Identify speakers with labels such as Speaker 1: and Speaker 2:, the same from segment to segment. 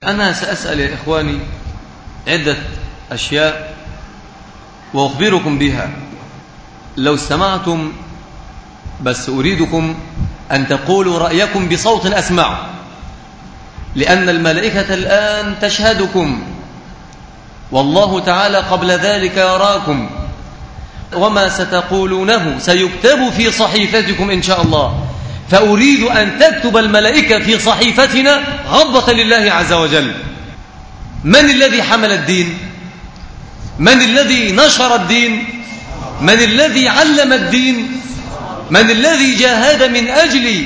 Speaker 1: أنا سأسأل يا إخواني عدة أشياء وأخبركم بها لو استمعتم بس أريدكم أن تقولوا رأيكم بصوت أسمع لأن الملائكة الآن تشهدكم والله تعالى قبل ذلك يراكم وما ستقولونه سيكتب في صحيفتكم إن شاء الله فأريد أن تكتب الملائكة في صحيفتنا غضة لله عز وجل من الذي حمل الدين من الذي نشر الدين من الذي علم الدين من الذي جاهد من أجل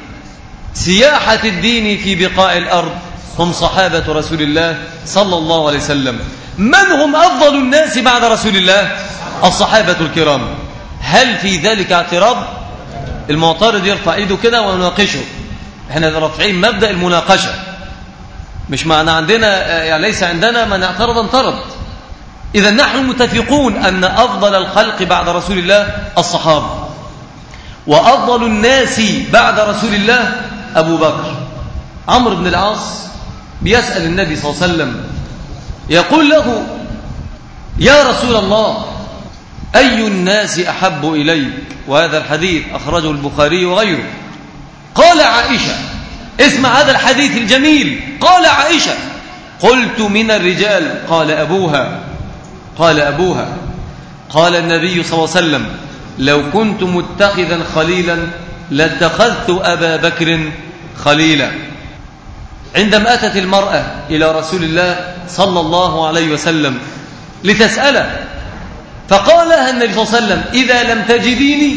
Speaker 1: سياحة الدين في بقاء الأرض هم صحابة رسول الله صلى الله عليه وسلم من هم أفضل الناس بعد رسول الله الصحابة الكرام هل في ذلك اعتراض المعترض يرفع ايده كده ونناقشه احنا رافعين مبدأ المناقشة مش معنى عندنا يعني ليس عندنا من اعترض انطرد إذا نحن متفقون أن أفضل الخلق بعد رسول الله الصحابة وأفضل الناس بعد رسول الله أبو بكر عمرو بن العاص بيسأل النبي صلى الله عليه وسلم يقول له يا رسول الله أي الناس أحب إليك وهذا الحديث أخرجه البخاري وغيره قال عائشة اسمع هذا الحديث الجميل قال عائشة قلت من الرجال قال أبوها قال أبوها قال النبي صلى الله عليه وسلم لو كنت متخذا خليلا لاتخذت أبا بكر خليلا عندما أتت المرأة إلى رسول الله صلى الله عليه وسلم لتسأله فقال لها النبي صلى الله عليه وسلم إذا لم تجديني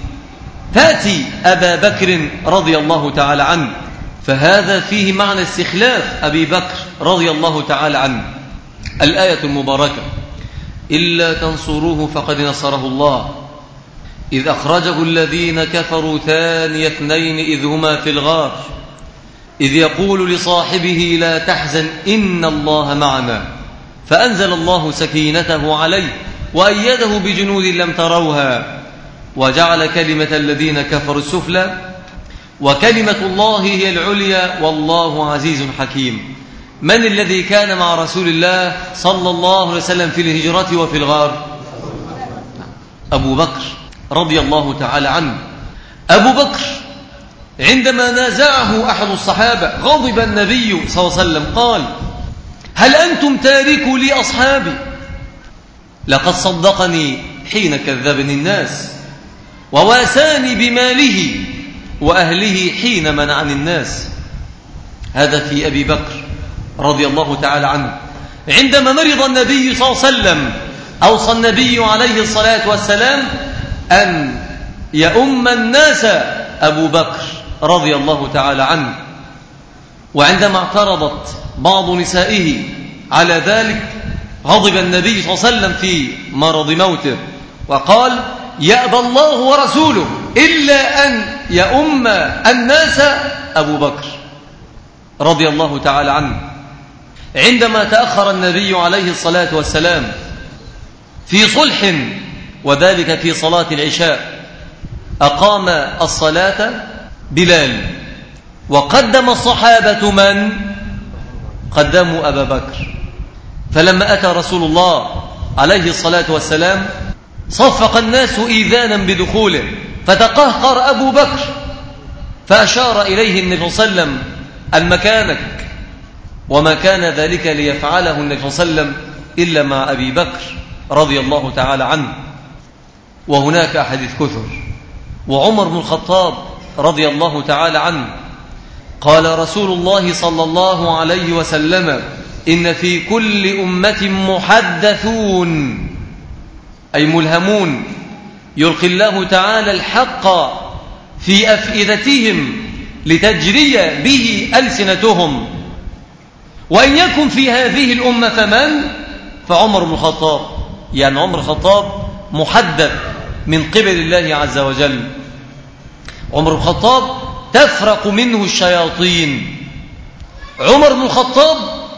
Speaker 1: فأتي أبا بكر رضي الله تعالى عنه فهذا فيه معنى استخلاف أبي بكر رضي الله تعالى عنه الآية المباركة إلا تنصروه فقد نصره الله إذ أخرجه الذين كفروا ثاني اثنين إذ هما في الغار إذ يقول لصاحبه لا تحزن إن الله معنا فأنزل الله سكينته عليه وأيده بجنود لم تروها وجعل كلمة الذين كفروا السفلى وكلمة الله هي العليا والله عزيز حكيم من الذي كان مع رسول الله صلى الله عليه وسلم في الهجرة وفي الغار أبو بكر رضي الله تعالى عنه أبو بكر عندما نازعه أحد الصحابة غضب النبي صلى الله عليه وسلم قال هل أنتم تاركوا لي أصحابي لقد صدقني حين كذبني الناس وواساني بماله وأهله حين منعني الناس هذا في أبي بكر رضي الله تعالى عنه عندما مرض النبي صلى الله عليه وسلم أوصى النبي عليه الصلاة والسلام أن يؤم الناس أبو بكر رضي الله تعالى عنه وعندما اعترضت بعض نسائه على ذلك غضب النبي صلى الله عليه وسلم في مرض موته وقال يأبى الله ورسوله إلا أن يؤم الناس أبو بكر رضي الله تعالى عنه عندما تأخر النبي عليه الصلاة والسلام في صلح وذلك في صلاة العشاء أقام الصلاة بلال وقدم الصحابة من قدموا أبا بكر فلما أتى رسول الله عليه الصلاة والسلام صفق الناس إيذانا بدخوله فتقهقر أبو بكر فأشار إليه النبي صلى الله عليه وسلم المكانك وما كان ذلك ليفعله النبي صلى الله عليه وسلم إلا مع أبي بكر رضي الله تعالى عنه وهناك أحاديث كثر وعمر بن الخطاب رضي الله تعالى عنه قال رسول الله صلى الله عليه وسلم إن في كل أمة محدثون أي ملهمون يلقي الله تعالى الحق في أفئدتهم لتجري به ألسنتهم وإن يكن في هذه الأمة فمن فعمر بن الخطاب يعني عمر الخطاب محدث من قبل الله عز وجل عمر بن الخطاب تفرق منه الشياطين عمر بن الخطاب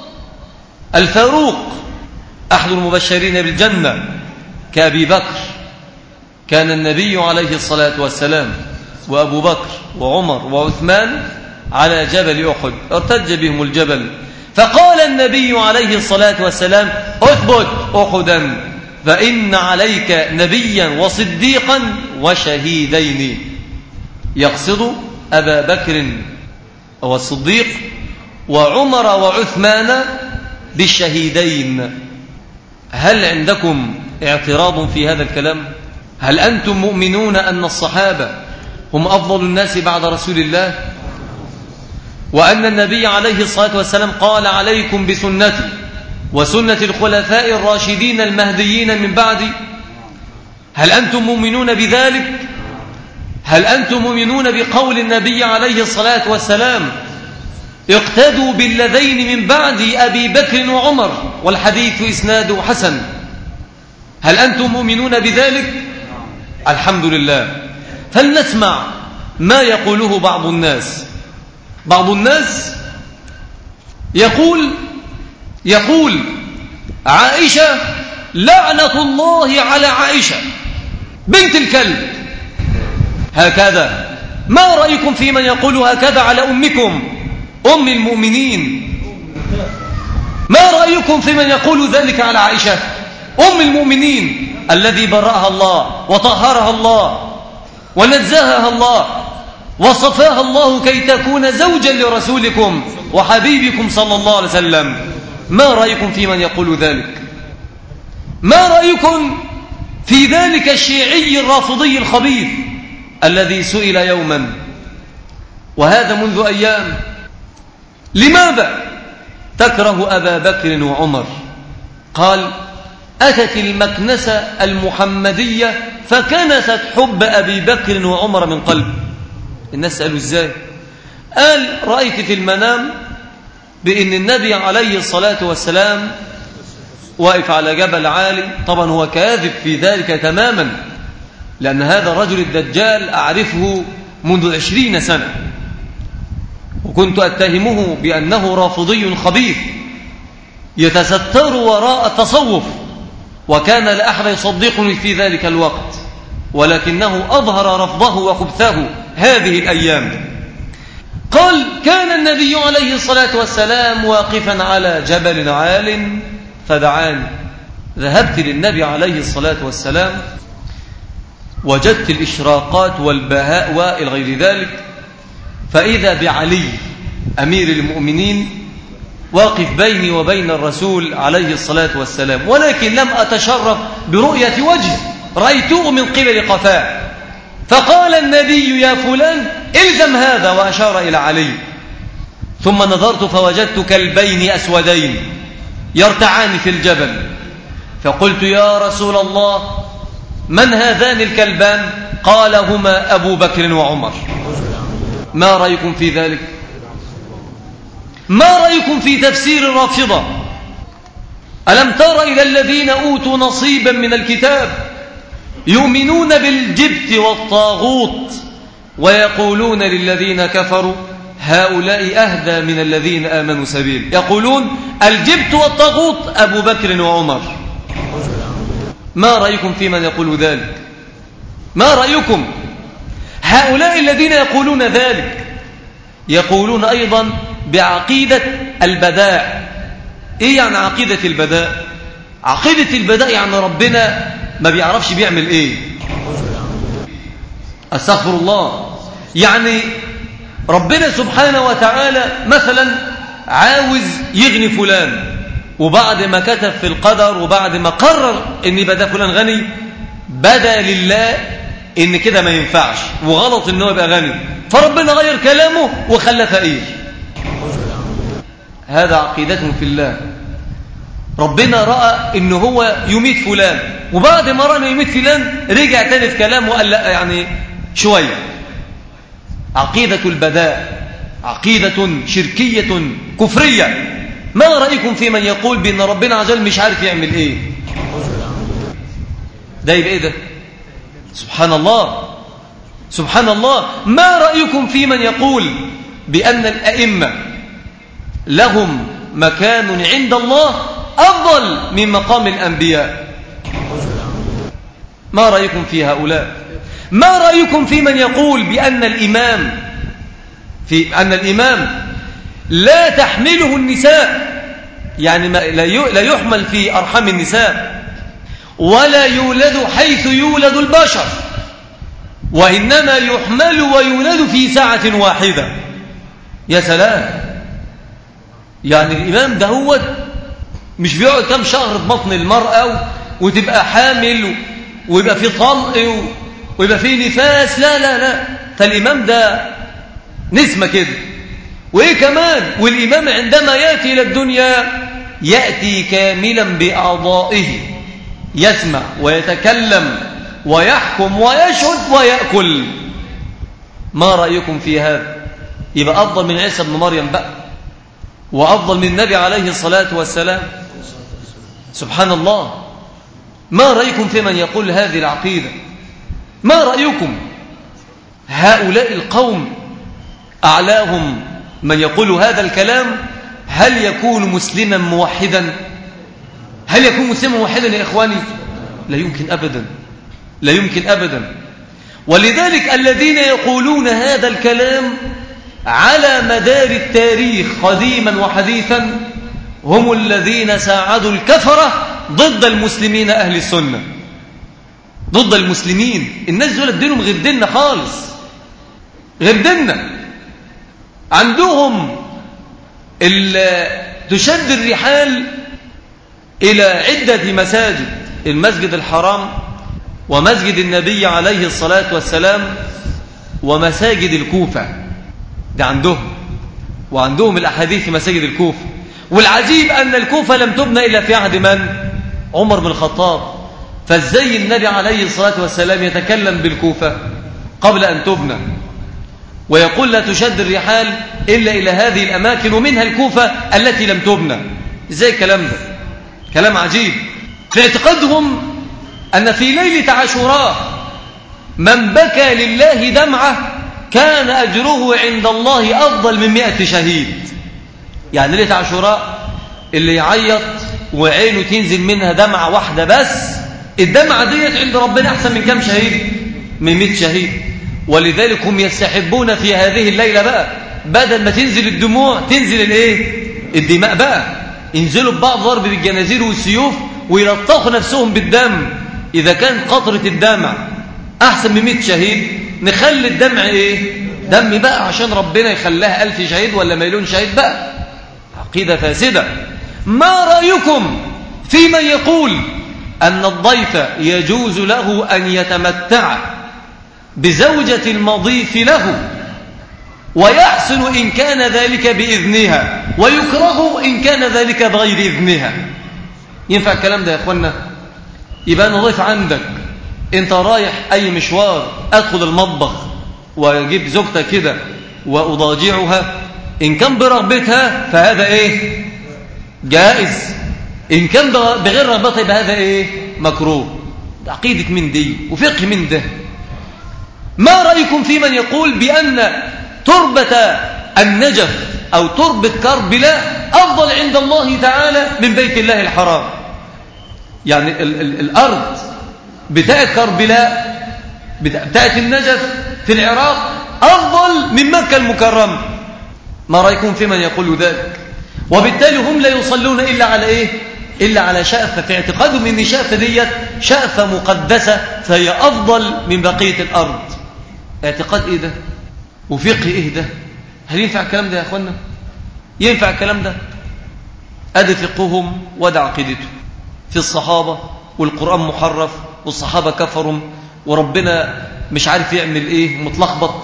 Speaker 1: الفاروق أحد المبشرين بالجنة كأبي بكر كان النبي عليه الصلاة والسلام وأبو بكر وعمر وعثمان على جبل أحد ارتج بهم الجبل فقال النبي عليه الصلاة والسلام اثبت أحدا فإن عليك نبيا وصديقا وشهيدين يقصد أبا بكر والصديق وعمر وعثمان بالشهيدين هل عندكم اعتراض في هذا الكلام هل أنتم مؤمنون أن الصحابة هم أفضل الناس بعد رسول الله وأن النبي عليه الصلاة والسلام قال عليكم بسنتي وسنة الخلفاء الراشدين المهديين من بعدي هل أنتم مؤمنون بذلك هل أنتم مؤمنون بقول النبي عليه الصلاة والسلام اقتدوا بالذين من بعد أبي بكر وعمر والحديث إسناد حسن هل أنتم مؤمنون بذلك الحمد لله فلنسمع ما يقوله بعض الناس بعض الناس يقول يقول عائشة لعنة الله على عائشة بنت الكلب هكذا ما رأيكم في من يقول هكذا على أمكم أم المؤمنين ما رأيكم في من يقول ذلك على عائشة أم المؤمنين الذي برأها الله وطهرها الله ونزهها الله وصفاها الله كي تكون زوجا لرسولكم وحبيبكم صلى الله عليه وسلم ما رأيكم في من يقول ذلك ما رأيكم في ذلك الشيعي الرافضي الخبيث الذي سئل يوما وهذا منذ أيام لماذا تكره أبا بكر وعمر قال أتت المكنسة المحمدية فكنست حب أبي بكر وعمر من قلب الناس سألوا إزاي قال رأيت في المنام بأن النبي عليه الصلاة والسلام واقف على جبل عالي طبعا هو كاذب في ذلك تماما لأن هذا الرجل الدجال أعرفه منذ عشرين سنة وكنت أتهمه بأنه رافضي خبيث يتستر وراء التصوف وكان لا أحد يصدقني في ذلك الوقت ولكنه أظهر رفضه وخبثه هذه الأيام قال كان النبي عليه الصلاة والسلام واقفا على جبل عال فدعاني ذهبت للنبي عليه الصلاة والسلام وجدت الإشراقات والبهاء وإلى غير ذلك فإذا بعلي أمير المؤمنين واقف بيني وبين الرسول عليه الصلاة والسلام ولكن لم أتشرف برؤية وجه رأيته من قبل قفاه فقال النبي يا فلان الزم هذا وأشار إلى علي ثم نظرت فوجدت كلبين أسودين يرتعان في الجبل فقلت يا رسول الله من هذان الكلبان قال هما أبو بكر وعمر ما رأيكم في ذلك ما رأيكم في تفسير الرافضة ألم تر إلى الذين أوتوا نصيبا من الكتاب يؤمنون بالجبت والطاغوت ويقولون للذين كفروا هؤلاء أهدى من الذين آمنوا سبيل يقولون الجبت والطاغوت أبو بكر وعمر ما رأيكم في من يقول ذلك ما رأيكم هؤلاء الذين يقولون ذلك يقولون أيضا بعقيدة البداء إيه يعني عقيدة البداء عقيدة البداء يعني ربنا ما بيعرفش بيعمل إيه أستغفر الله يعني ربنا سبحانه وتعالى مثلا عاوز يغني فلان وبعد ما كتب في القدر وبعد ما قرر ان بدا فلان غني بدا لله ان كده ما ينفعش وغلط ان هو يبقى غني فربنا غير كلامه وخلى فقير هذا عقيدتهم في الله ربنا راى ان هو يميت فلان وبعد ما راى انه يميت فلان رجع تاني في كلامه وقال لا يعني شويه عقيده البداء عقيده شركيه كفريه ما رايكم في من يقول بان ربنا عز وجل مش عارف يعمل ايه ده يبقى ايه ده سبحان الله سبحان الله ما رأيكم في من يقول بأن الأئمة لهم مكان عند الله أفضل من مقام الأنبياء ما رأيكم في هؤلاء ما رأيكم في من يقول بأن الإمام في أن الإمام لا تحمله النساء يعني لا يحمل في أرحام النساء ولا يولد حيث يولد البشر وإنما يحمل ويولد في ساعة واحدة يا سلام يعني الإمام ده هو مش بيقعد كم شهر في بطن المرأة وتبقى حامل ويبقى في طلق ويبقى في نفاس لا لا لا فالإمام ده نسمة كده وإيه كمان والإمام عندما يأتي إلى الدنيا يأتي كاملا بأعضائه يسمع ويتكلم ويحكم ويشهد ويأكل ما رأيكم في هذا يبقى أفضل من عيسى بن مريم بقى وأفضل من النبي عليه الصلاة والسلام سبحان الله ما رأيكم في من يقول هذه العقيدة ما رأيكم هؤلاء القوم أعلاهم من يقول هذا الكلام هل يكون مسلما موحدا هل يكون مسلما موحدا يا إخواني لا يمكن أبدا لا يمكن أبدا ولذلك الذين يقولون هذا الكلام على مدار التاريخ قديما وحديثا هم الذين ساعدوا الكفرة ضد المسلمين أهل السنة ضد المسلمين الناس دول دينهم غير ديننا خالص غير ديننا عندهم تشد الرحال إلى عدة مساجد المسجد الحرام ومسجد النبي عليه الصلاة والسلام ومساجد الكوفة ده عندهم وعندهم الأحاديث في مساجد الكوفة والعجيب أن الكوفة لم تبنى إلا في عهد من؟ عمر بن الخطاب فازاي النبي عليه الصلاة والسلام يتكلم بالكوفة قبل أن تبنى ويقول لا تشد الرحال إلا إلى هذه الأماكن ومنها الكوفة التي لم تبنى ازاي الكلام ده كلام عجيب في اعتقادهم أن في ليلة عاشوراء من بكى لله دمعة كان أجره عند الله أفضل من مئة شهيد يعني ليلة عاشوراء اللي يعيط وعينه تنزل منها دمعة واحدة بس الدمعة ديت عند ربنا أحسن من كم شهيد من مئة شهيد ولذلك هم يستحبون في هذه الليلة بقى بدل ما تنزل الدموع تنزل الايه الدماء بقى ينزلوا ببعض ضرب بالجنازير والسيوف ويلطخوا نفسهم بالدم إذا كان قطرة الدمع أحسن من 100 شهيد نخلي الدمع إيه دم بقى عشان ربنا يخليها ألف شهيد ولا مليون شهيد بقى عقيدة فاسدة ما رأيكم في من يقول أن الضيف يجوز له أن يتمتع بزوجة المضيف له ويحسن إن كان ذلك بإذنها ويكره إن كان ذلك بغير إذنها ينفع الكلام ده يا أخوانا يبقى أنا ضيف عندك أنت رايح أي مشوار أدخل المطبخ وأجيب زوجتك كده وأضاجعها إن كان برغبتها فهذا إيه جائز إن كان بغير رغبتها يبقى هذا إيه مكروه عقيدة من دي وفقه من ده ما رأيكم في من يقول بأن تربة النجف أو تربة كربلاء أفضل عند الله تعالى من بيت الله الحرام يعني ال ال الأرض بتاعت كربلاء بتاعت النجف في العراق أفضل من مكة المكرمة ما رأيكم في من يقول ذلك وبالتالي هم لا يصلون إلا على إيه إلا على شأفة في اعتقادهم أن شأفة ديت شأفة مقدسة فهي أفضل من بقية الأرض اعتقاد إيه ده وفقه إيه ده هل ينفع الكلام ده يا أخوانا ينفع الكلام ده أدي فقههم وده عقيدته في الصحابة والقرآن محرف والصحابة كفروا وربنا مش عارف يعمل إيه متلخبط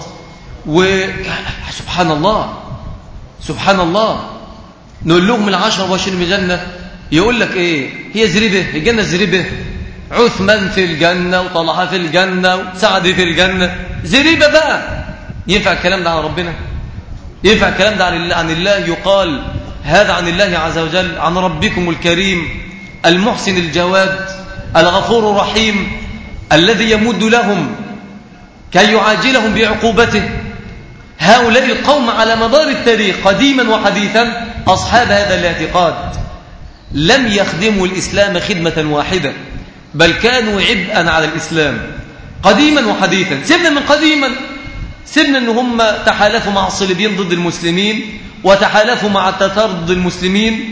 Speaker 1: وسبحان الله سبحان الله نقول لهم العشرة وعشرين من الجنة يقول لك إيه هي زريبة الجنة زريبة عثمان في الجنة وطلحة في الجنة وسعد في الجنة زريبة بقى ينفع الكلام ده عن ربنا ينفع الكلام ده عن الله يقال هذا عن الله عز وجل عن ربكم الكريم المحسن الجواد الغفور الرحيم الذي يمد لهم كي يعاجلهم بعقوبته هؤلاء القوم على مدار التاريخ قديما وحديثا أصحاب هذا الاعتقاد لم يخدموا الإسلام خدمة واحدة بل كانوا عبئا على الإسلام قديما وحديثا سيبنا من قديما سيبنا أن هم تحالفوا مع الصليبيين ضد المسلمين وتحالفوا مع التتار ضد المسلمين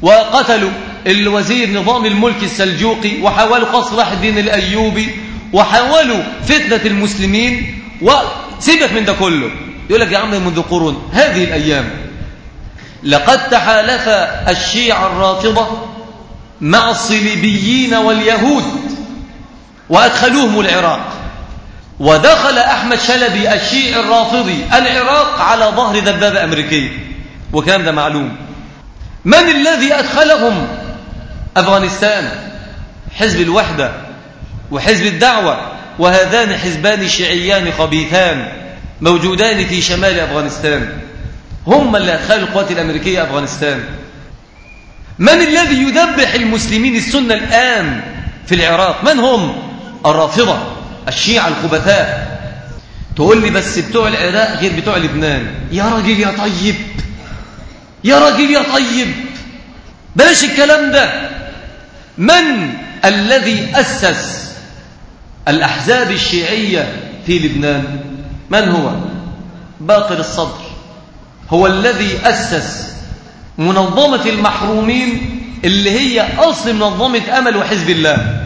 Speaker 1: وقتلوا الوزير نظام الملك السلجوقي وحاولوا قصر صلاح الدين الأيوبي وحاولوا فتنة المسلمين وسيبك من ده كله يقول لك يا عم منذ قرون هذه الأيام لقد تحالف الشيعة الرافضة مع الصليبيين واليهود وأدخلوهم العراق ودخل أحمد شلبي الشيعي الرافضي العراق على ظهر دبابة أمريكية وكان ده معلوم من الذي أدخلهم أفغانستان حزب الوحدة وحزب الدعوة وهذان حزبان شيعيان خبيثان موجودان في شمال أفغانستان هم اللي أدخلوا القوات الأمريكية أفغانستان من الذي يذبح المسلمين السنة الآن في العراق من هم الرافضة الشيعة الخبثاء تقول لي بس بتوع العراق غير بتوع لبنان يا راجل يا طيب يا راجل يا طيب بلاش الكلام ده من الذي أسس الأحزاب الشيعية في لبنان من هو باقر الصدر هو الذي أسس منظمة المحرومين اللي هي أصل منظمة أمل وحزب الله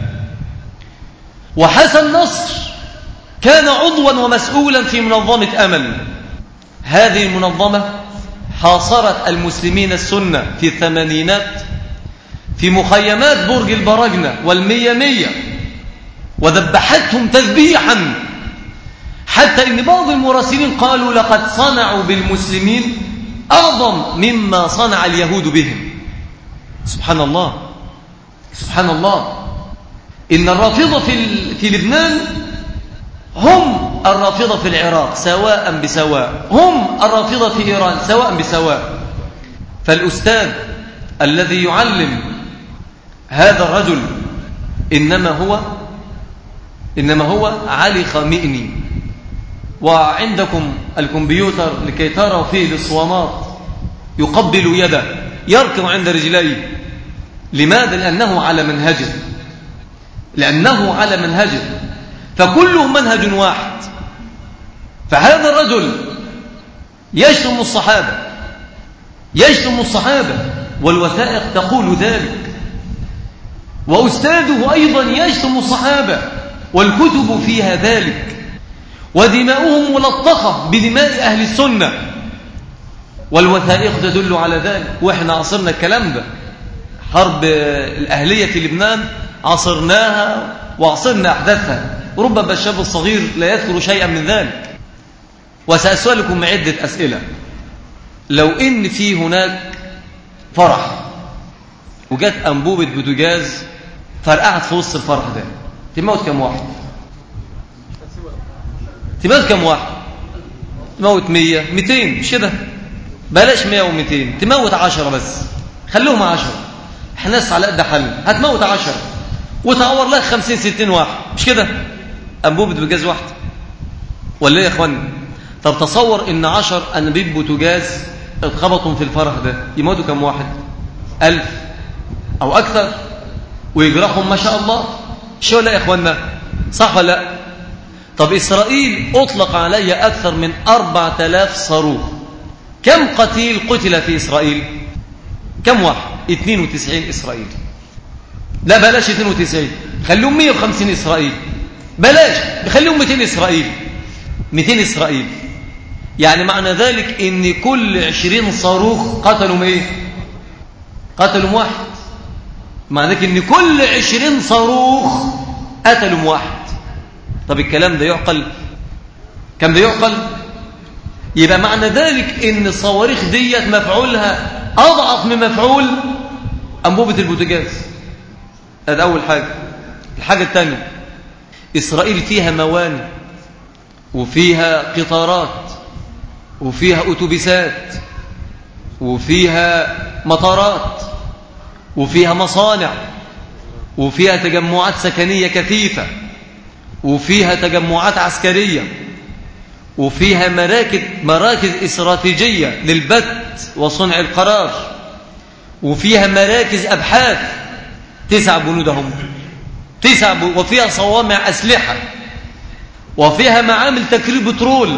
Speaker 1: وحسن نصر كان عضوا ومسؤولا في منظمة أمل هذه المنظمة حاصرت المسلمين السنة في الثمانينات في مخيمات برج البرجنة والمية مية وذبحتهم تذبيحا حتى إن بعض المراسلين قالوا لقد صنعوا بالمسلمين أعظم مما صنع اليهود بهم سبحان الله سبحان الله إن الرافضة في, في لبنان هم الرافضة في العراق سواء بسواء هم الرافضة في إيران سواء بسواء فالأستاذ الذي يعلم هذا الرجل إنما هو إنما هو علي خامئني وعندكم الكمبيوتر لكي تروا فيه الاسوانات يقبل يده يركض عند رجليه لماذا؟ لأنه على منهجه لأنه على منهجه فكلهم منهج واحد فهذا الرجل يشتم الصحابة يشتم الصحابة والوثائق تقول ذلك وأستاذه أيضا يشتم الصحابة والكتب فيها ذلك ودماؤهم ملطخة بدماء أهل السنة والوثائق تدل على ذلك وإحنا عصرنا الكلام ده حرب الأهلية في لبنان عصرناها وعصرنا أحداثها ربما الشاب الصغير لا يذكر شيئا من ذلك وسأسألكم عدة أسئلة لو إن في هناك فرح وجت أنبوبة بوتجاز فرقعت في وسط الفرح ده تموت كم واحد تموت كم واحد تموت مية ميتين مش كده بلاش مية وميتين تموت عشرة بس خلوهم عشرة احنا ناس على قد حل هتموت عشرة وتعور لك خمسين ستين واحد مش كده أنبوبة بوتجاز واحدة ولا ايه يا اخواني طب تصور ان عشر أنابيب بوتجاز اتخبطوا في الفرح ده يموتوا كم واحد ألف أو أكثر ويجرحهم ما شاء الله شو لا يا اخوانا صح ولا لا طب إسرائيل أطلق علي أكثر من أربعة آلاف صاروخ كم قتيل قتل في إسرائيل كم واحد 92 إسرائيل لا بلاش 92 خليهم 150 إسرائيل بلاش خليهم 200 إسرائيل 200 إسرائيل يعني معنى ذلك ان كل 20 صاروخ قتلوا ايه قتلوا واحد معنى ذلك ان كل 20 صاروخ قتلوا واحد طب الكلام ده يعقل كم ده يعقل يبقى معنى ذلك ان الصواريخ ديت مفعولها اضعف من مفعول انبوبه البوتاجاز هذا اول حاجه الحاجه الثانيه اسرائيل فيها موانئ وفيها قطارات وفيها اتوبيسات وفيها مطارات وفيها مصانع وفيها تجمعات سكنيه كثيفه وفيها تجمعات عسكرية وفيها مراكز, مراكز استراتيجية للبت وصنع القرار وفيها مراكز أبحاث تسع بنودهم تسع ب... وفيها صوامع أسلحة وفيها معامل تكرير بترول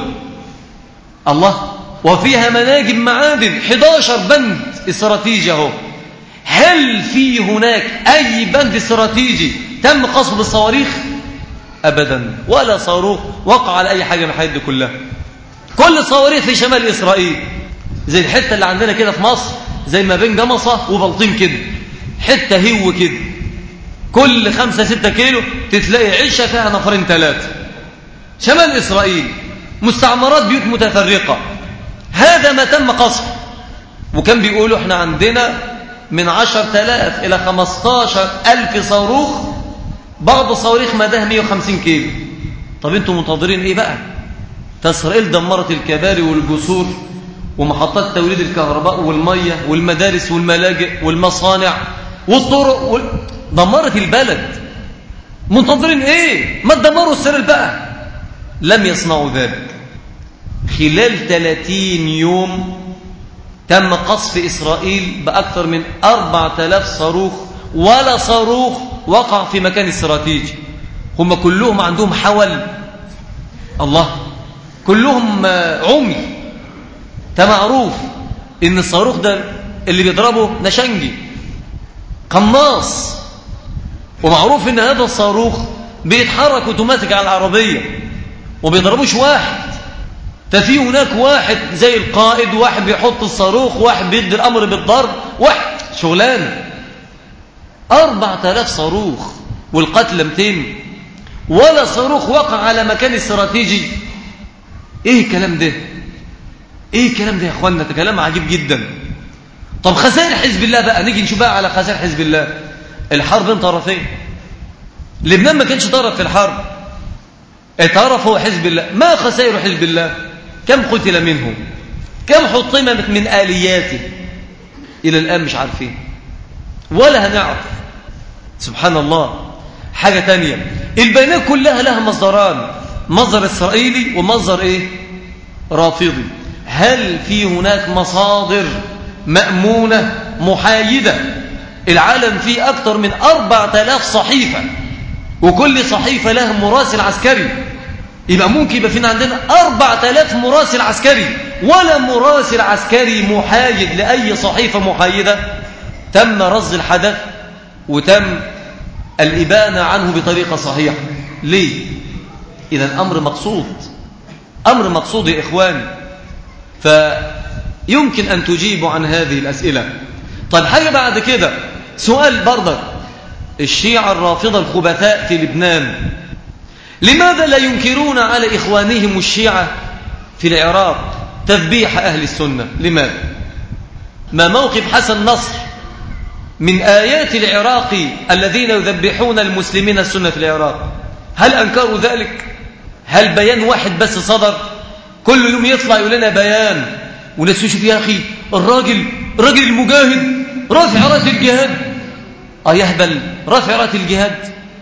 Speaker 1: الله وفيها مناجم معادن 11 بند استراتيجي اهو هل في هناك أي بند استراتيجي تم قصف بالصواريخ أبدا ولا صاروخ وقع على أي حاجة من الحاجات دي كلها كل صواريخ في شمال إسرائيل زي الحتة اللي عندنا كده في مصر زي ما بين جمصة وبلطيم كده حتة هو كده كل خمسة ستة كيلو تتلاقي عشة فيها نفرين ثلاثة شمال إسرائيل مستعمرات بيوت متفرقة هذا ما تم قصف وكان بيقولوا احنا عندنا من عشر تلاف إلى خمستاشر ألف صاروخ بعض الصواريخ مداها 150 كيلو طب انتم منتظرين ايه بقى تسرائيل دمرت الكباري والجسور ومحطات توليد الكهرباء والمية والمدارس والملاجئ والمصانع والطرق وال... دمرت البلد منتظرين ايه ما تدمروا السر بقى لم يصنعوا ذلك خلال 30 يوم تم قصف إسرائيل بأكثر من 4000 صاروخ ولا صاروخ وقع في مكان استراتيجي هم كلهم عندهم حول الله كلهم عمي معروف ان الصاروخ ده اللي بيضربه نشنجي قناص ومعروف ان هذا الصاروخ بيتحرك اوتوماتيك على العربيه وبيضربوش واحد ففي هناك واحد زي القائد واحد بيحط الصاروخ واحد بيدي الامر بالضرب واحد شغلانه أربعة آلاف صاروخ والقتل 200 ولا صاروخ وقع على مكان استراتيجي ايه الكلام ده ايه الكلام ده يا اخوانا ده كلام عجيب جدا طب خسائر حزب الله بقى نيجي نشوف بقى على خسائر حزب الله الحرب بين طرفين لبنان ما كانش طرف في الحرب الطرف هو حزب الله ما خسائر حزب الله كم قتل منهم كم حطمت من آلياته إلى الآن مش عارفين ولا هنعرف سبحان الله حاجة تانية البيانات كلها لها مصدران مصدر إسرائيلي ومصدر إيه رافضي هل في هناك مصادر مأمونة محايدة العالم فيه أكثر من أربعة آلاف صحيفة وكل صحيفة لها مراسل عسكري يبقى ممكن يبقى فينا عندنا أربعة آلاف مراسل عسكري ولا مراسل عسكري محايد لأي صحيفة محايدة تم رصد الحدث وتم الإبانة عنه بطريقة صحيحة ليه؟ إذا أمر مقصود أمر مقصود يا إخواني فيمكن أن تجيبوا عن هذه الأسئلة طيب حاجة بعد كده سؤال برضك الشيعة الرافضة الخبثاء في لبنان لماذا لا ينكرون على إخوانهم الشيعة في العراق تذبيح أهل السنة لماذا ما موقف حسن نصر من آيات العراق الذين يذبحون المسلمين السنة في العراق هل أنكروا ذلك هل بيان واحد بس صدر كل يوم يطلع يقول لنا بيان وناس يشوف يا أخي الراجل الراجل المجاهد رافع راس الجهاد آه يهبل رافع راس الجهاد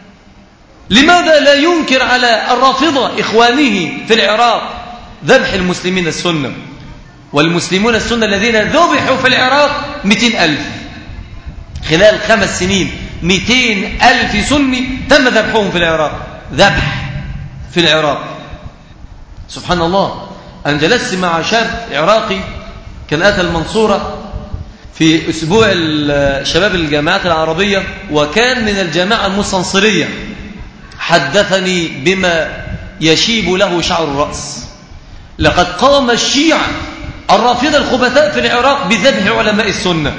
Speaker 1: لماذا لا ينكر على الرافضة إخوانه في العراق ذبح المسلمين السنة والمسلمون السنة الذين ذبحوا في العراق 200 ألف خلال خمس سنين 200 ألف سني تم ذبحهم في العراق ذبح في العراق سبحان الله أنا جلست مع شاب عراقي كان أتى المنصورة في أسبوع شباب الجامعات العربية وكان من الجامعة المستنصرية حدثني بما يشيب له شعر الرأس لقد قام الشيعة الرافضة الخبثاء في العراق بذبح علماء السنة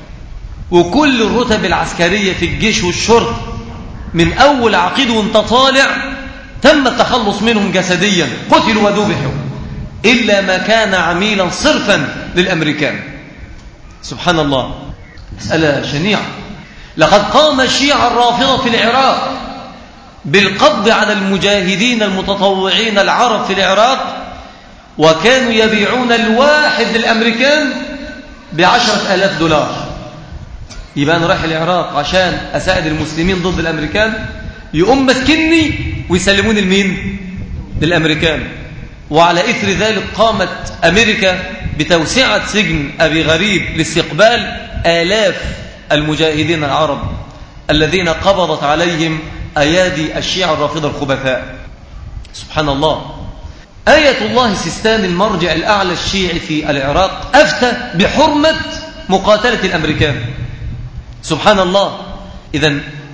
Speaker 1: وكل الرتب العسكرية في الجيش والشرطة من أول عقيد وانت طالع تم التخلص منهم جسديا قتلوا وذبحوا إلا ما كان عميلا صرفا للأمريكان سبحان الله مسألة شنيعة لقد قام الشيعة الرافضة في العراق بالقبض على المجاهدين المتطوعين العرب في العراق وكانوا يبيعون الواحد للأمريكان بعشرة ألاف دولار يبقى أنا رايح العراق عشان أساعد المسلمين ضد الأمريكان يقوم مسكني ويسلموني لمين للأمريكان وعلى إثر ذلك قامت أمريكا بتوسعة سجن أبي غريب لاستقبال آلاف المجاهدين العرب الذين قبضت عليهم أيادي الشيعة الرافضة الخبثاء سبحان الله آية الله سيستان المرجع الأعلى الشيعي في العراق أفتى بحرمة مقاتلة الأمريكان سبحان الله إذا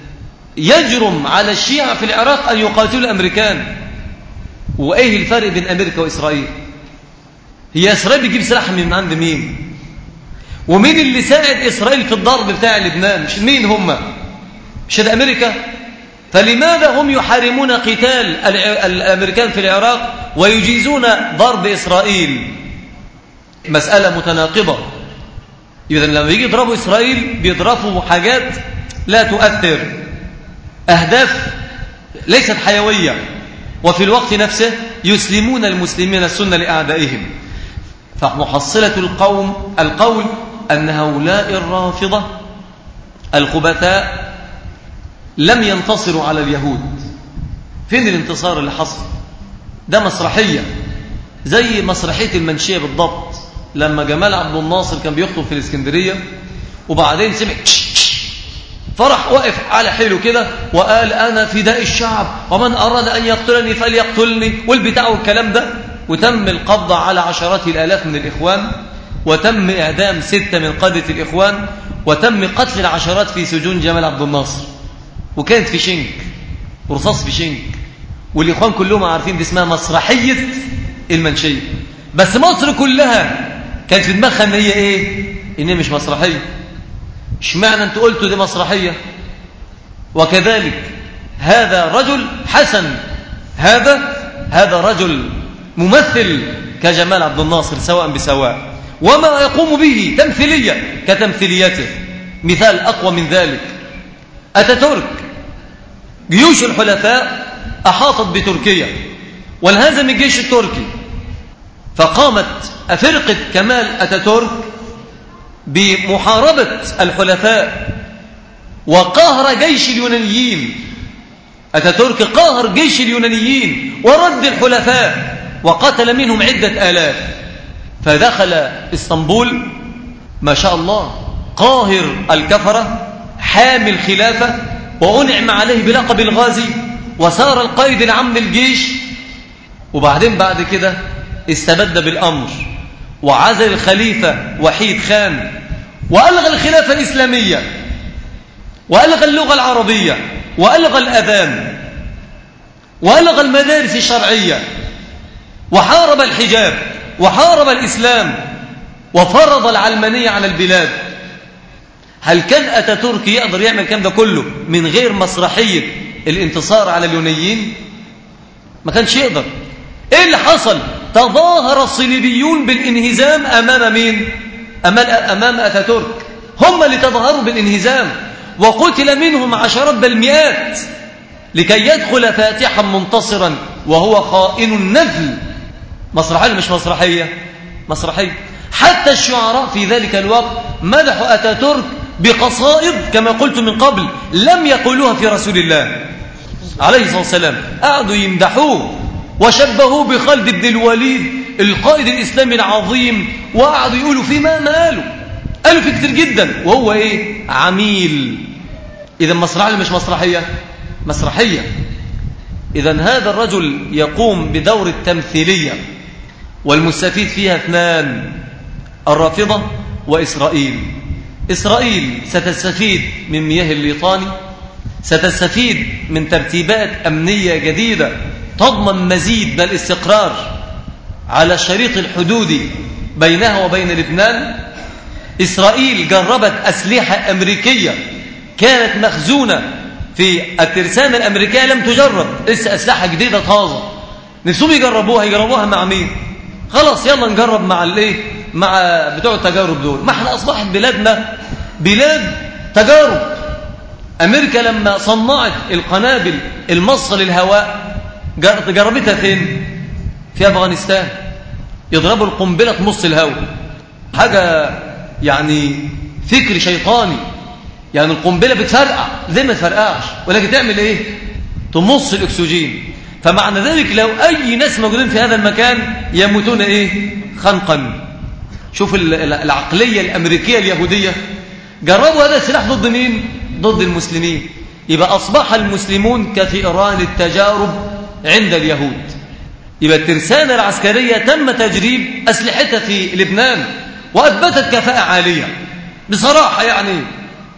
Speaker 1: يجرم على الشيعة في العراق أن يقاتلوا الأمريكان وإيه الفرق بين أمريكا وإسرائيل هي إسرائيل بتجيب سلاح من عند مين ومين اللي ساعد إسرائيل في الضرب بتاع لبنان مش مين هم مش هذا أمريكا فلماذا هم يحارمون قتال الأمريكان في العراق ويجيزون ضرب إسرائيل مسألة متناقضة إذا لما يجي يضربوا إسرائيل بيضربوا حاجات لا تؤثر أهداف ليست حيوية وفي الوقت نفسه يسلمون المسلمين السنة لأعدائهم فمحصلة القوم القول أن هؤلاء الرافضة الخبثاء لم ينتصروا على اليهود فين الانتصار اللي حصل ده مسرحية زي مسرحية المنشية بالضبط لما جمال عبد الناصر كان بيخطب في الاسكندرية وبعدين سمع فرح وقف على حيله كده وقال أنا فداء الشعب ومن أراد أن يقتلني فليقتلني والبتاع والكلام ده وتم القبض على عشرات الآلاف من الإخوان وتم إعدام ستة من قادة الإخوان وتم قتل العشرات في سجون جمال عبد الناصر وكانت في شنك رصاص في شنك والإخوان كلهم عارفين دي اسمها مسرحية المنشية بس مصر كلها كانت في دماغها ان هي ايه ان هي مش مسرحية اشمعنى انت قلتوا دي مسرحية وكذلك هذا رجل حسن هذا هذا رجل ممثل كجمال عبد الناصر سواء بسواء وما يقوم به تمثيلية كتمثيليته مثال أقوى من ذلك أتترك جيوش الحلفاء أحاطت بتركيا وانهزم الجيش التركي فقامت أفرقة كمال أتاتورك بمحاربة الحلفاء وقهر جيش اليونانيين أتاتورك قهر جيش اليونانيين ورد الحلفاء وقتل منهم عدة آلاف فدخل اسطنبول ما شاء الله قاهر الكفرة حامل خلافة وأنعم عليه بلقب الغازي وصار القائد العام للجيش وبعدين بعد كده استبد بالأمر وعزل الخليفة وحيد خان وألغى الخلافة الإسلامية وألغى اللغة العربية وألغى الأذان وألغى المدارس الشرعية وحارب الحجاب وحارب الإسلام وفرض العلمانية على البلاد هل كان أتاتورك يقدر يعمل الكلام ده كله من غير مسرحية الانتصار على اليونانيين ما كانش يقدر ايه اللي حصل تظاهر الصليبيون بالانهزام امام مين امام, أمام اتاتورك هم اللي تظاهروا بالانهزام وقتل منهم عشرات بل مئات لكي يدخل فاتحا منتصرا وهو خائن النذل مسرحية مش مسرحية مسرحية حتى الشعراء في ذلك الوقت مدحوا أتاتورك بقصائد كما قلت من قبل لم يقولوها في رسول الله عليه الصلاة والسلام قعدوا يمدحوه وشبهوه بخالد بن الوليد القائد الإسلامي العظيم وقعدوا يقولوا في ما ما قالوا قالوا في كتير جدا وهو إيه عميل إذا مسرحية مش مسرحية مسرحية إذا هذا الرجل يقوم بدور التمثيلية والمستفيد فيها اثنان الرافضة وإسرائيل إسرائيل ستستفيد من مياه الليطاني ستستفيد من ترتيبات أمنية جديدة تضمن مزيد من الاستقرار على الشريط الحدودي بينها وبين لبنان إسرائيل جربت أسلحة أمريكية كانت مخزونة في الترسانة الأمريكية لم تجرب لسه أسلحة جديدة طازة نفسهم يجربوها يجربوها مع مين خلاص يلا نجرب مع الايه مع بتوع التجارب دول ما احنا اصبحت بلادنا بلاد تجارب امريكا لما صنعت القنابل المصه للهواء جربتها فين في افغانستان يضربوا القنبله تمص الهواء حاجه يعني فكر شيطاني يعني القنبله بتفرقع زي ما تفرقعش ولكن تعمل ايه تمص الاكسجين فمعنى ذلك لو أي ناس موجودين في هذا المكان يموتون إيه خنقا شوف العقلية الأمريكية اليهودية جربوا هذا السلاح ضد مين ضد المسلمين يبقى أصبح المسلمون كثيران التجارب عند اليهود يبقى الترسانة العسكرية تم تجريب أسلحتها في لبنان وأثبتت كفاءة عالية بصراحة يعني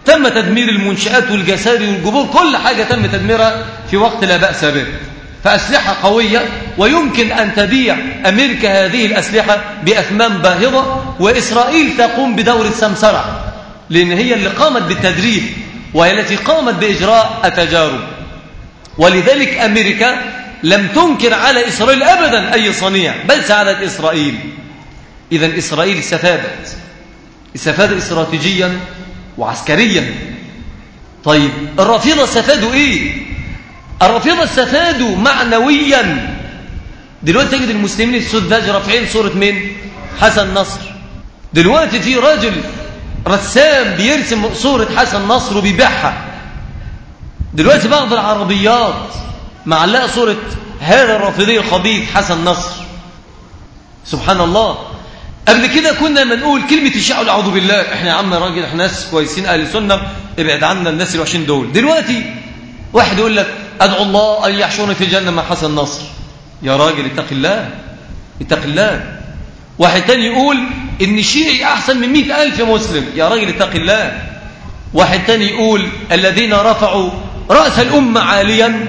Speaker 1: تم تدمير المنشآت والجساري والجبور كل حاجة تم تدميرها في وقت لا بأس به فأسلحة قوية ويمكن أن تبيع أمريكا هذه الأسلحة بأثمان باهظة وإسرائيل تقوم بدورة سمسرة لأن هي اللي قامت بالتدريب وهي التي قامت بإجراء التجارب ولذلك أمريكا لم تنكر على إسرائيل أبدا أي صنيع بل ساعدت إسرائيل إذا إسرائيل استفادت استفاد استراتيجيا وعسكريا طيب الرافضة استفادوا إيه الرافضة استفادوا معنويا دلوقتي تجد المسلمين السذاج رافعين صورة مين حسن نصر دلوقتي في راجل رسام بيرسم صورة حسن نصر وبيبيعها دلوقتي بعض العربيات معلقة صورة هذا الرافضي الخبيث حسن نصر سبحان الله قبل كده كنا بنقول كلمة الشيعة أعوذ بالله احنا يا عم راجل احنا ناس كويسين أهل سنة ابعد عنا الناس الوحشين دول دلوقتي واحد يقول لك أدعو الله أن يحشرني في الجنة مع حسن نصر يا راجل اتق الله اتق الله واحد تاني يقول إن الشيعي أحسن من مئة ألف مسلم يا راجل اتق الله واحد تاني يقول الذين رفعوا رأس الأمة عاليا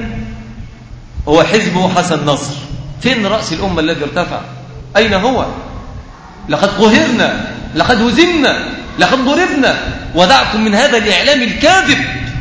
Speaker 1: هو حزبه حسن نصر فين رأس الأمة الذي ارتفع أين هو لقد قهرنا لقد هزمنا لقد ضربنا ودعكم من هذا الإعلام الكاذب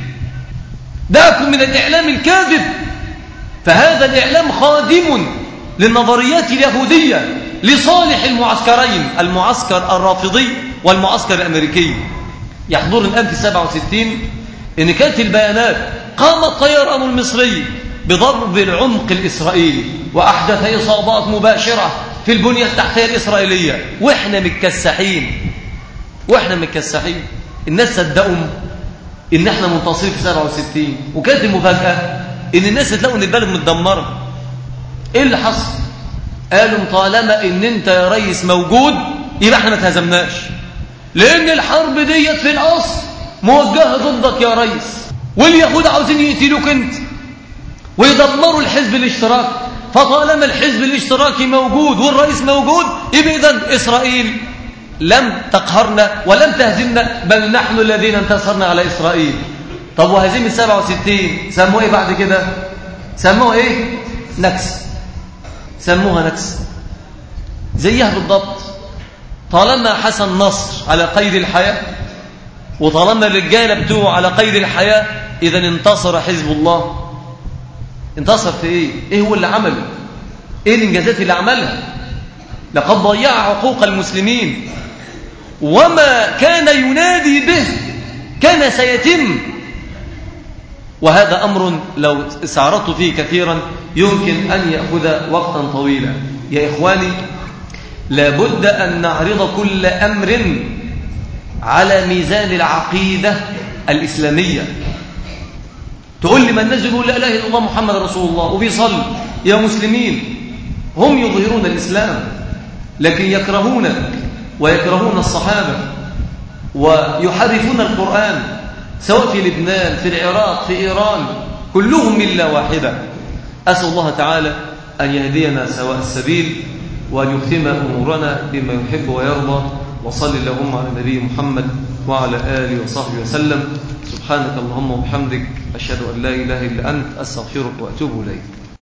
Speaker 1: دعكم من الإعلام الكاذب فهذا الإعلام خادم للنظريات اليهودية لصالح المعسكرين المعسكر الرافضي والمعسكر الأمريكي يحضر الآن في 67 إن كانت البيانات قام الطيران المصري بضرب العمق الإسرائيلي وأحدث إصابات مباشرة في البنية التحتية الإسرائيلية وإحنا متكسحين وإحنا متكسحين الناس صدقوا إن إحنا منتصرين في 67 وكانت المفاجأة إن الناس تلاقوا إن البلد متدمرة إيه اللي حصل؟ قالوا طالما إن أنت يا ريس موجود يبقى إحنا ما تهزمناش لأن الحرب ديت في الأصل موجهة ضدك يا ريس واليهود عاوزين يقتلوك أنت ويدمروا الحزب الاشتراكي فطالما الحزب الاشتراكي موجود والرئيس موجود يبقى إذن إسرائيل لم تقهرنا ولم تهزمنا بل نحن الذين انتصرنا على إسرائيل طب وهزيمة 67 سموه إيه بعد كده سموه إيه نكس سموها نكس زيها بالضبط طالما حسن نصر على قيد الحياة وطالما الرجالة بتوعه على قيد الحياة إذا انتصر حزب الله انتصر في ايه ايه هو اللي عمله ايه الانجازات اللي عملها لقد ضيع حقوق المسلمين وما كان ينادي به كان سيتم وهذا أمر لو استعرضت فيه كثيرا يمكن أن يأخذ وقتا طويلا يا إخواني لابد أن نعرض كل أمر على ميزان العقيدة الإسلامية تقول لي ما الناس بيقول لا اله الا الله محمد رسول الله وبيصلي يا مسلمين هم يظهرون الاسلام لكن يكرهونك ويكرهون الصحابه ويحرفون القران سواء في لبنان في العراق في ايران كلهم مله واحده اسال الله تعالى ان يهدينا سواء السبيل وان يختم امورنا بما يحب ويرضى وصل اللهم على نبي محمد وعلى اله وصحبه وسلم سبحانك اللهم وبحمدك أشهد أن لا إله إلا أنت أستغفرك وأتوب إليك